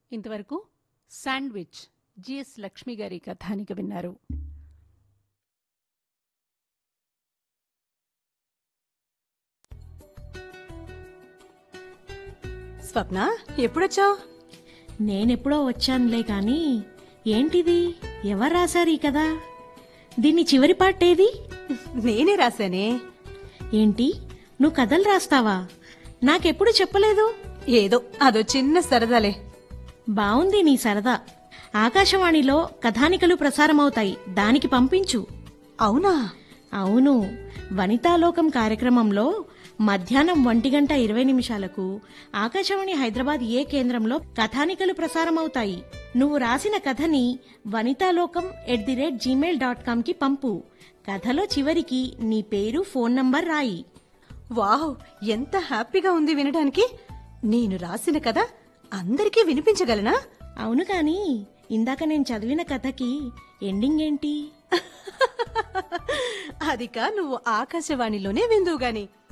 ఇంతవరకు sandwich GS Lakshmi గారి కథానిక విన్నారు స్వప్న ఎప్పుడొచ్చావు నేనెప్పుడో వచ్చానులే కాని ఏంటిది ఎవరు రాశారు ఈ కదా దీన్ని చివరి పాటేది నేనే రాశానే ఏంటి నువ్వు కథలు రాస్తావా నాకెప్పుడు చెప్పలేదు ఏదో అదో చిన్న సరదాలే బావుంది నీ సరదా ఆకాశవాణిలో కథానికలు ప్రసారమవుతాయి దానికి పంపించు అవునా అవును వనితాలోకం కార్యక్రమంలో మధ్యాహ్నం ఒంటి గంట ఇరవై నిమిషాలకు ఆకాశవాణి హైదరాబాద్ ఏ కేంద్రంలో కథానికలు ప్రసారమవుతాయి నువ్వు రాసిన కథని Vanithalokam at the rate Gmail dot com కి పంపు కథలో చివరికి నీ పేరు ఫోన్ నంబర్ రాయి వావ్ ఎంత హ్యాపీగా ఉంది వినడానికి నేను రాసిన కథ అందరికీ వినిపించగలనా అవును కాని ఇందాక నేను చదివిన కథకి ఎండింగ్ ఏంటి అదిక నువ్వు ఆకాశవాణిలోనే విందువు గాని